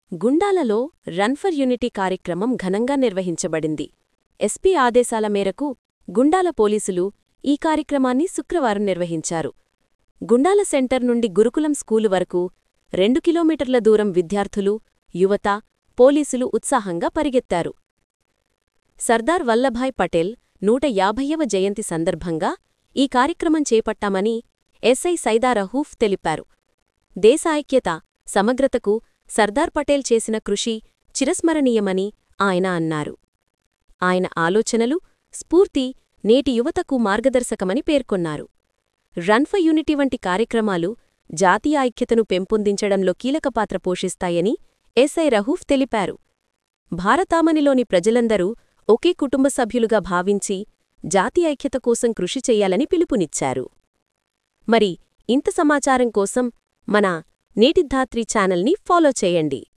గుండాలలో run for unity కార్యక్రమం ఘనంగా నిర్వహించబడింది SP ఆదేశాల మేరకు గుండాల పోలీసులు ఈ కార్యక్రమాన్ని శుక్రవారం నిర్వహించారు గుండాల సెంటర్ నుండి గురుకులం స్కూలు వరకు రెండు కిలోమీటర్ల దూరం విద్యార్థులు యువత పోలీసులు ఉత్సాహంగా పరిగెత్తారు సర్దార్ వల్లభాయ్ పటేల్ నూట యాభయ్యవ జయంతి సందర్భంగా ఈ కార్యక్రమం చేపట్టామని ఎస్ఐ సైదా రహూఫ్ తెలిపారు దేశ ఐక్యత సమగ్రతకు సర్దార్ పటేల్ చేసిన కృషి చిరస్మరణీయమని ఆయన అన్నారు ఆయన ఆలోచనలు స్ఫూర్తి నేటి యువతకు మార్గదర్శకమని పేర్కొన్నారు రన్ ఫర్ యూనిటీ వంటి కార్యక్రమాలు జాతీయ ఐక్యతను పెంపొందించడంలో కీలక పాత్ర పోషిస్తాయని ఎస్ఐ రహూఫ్ తెలిపారు భారతామనిలోని ప్రజలందరూ ఒకే కుటుంబ సభ్యులుగా భావించి జాతీయ ఐక్యత కోసం కృషి చెయ్యాలని పిలుపునిచ్చారు మరి ఇంత సమాచారం కోసం మన నేటిధాత్రి ఛానల్ని ఫాలో చేయండి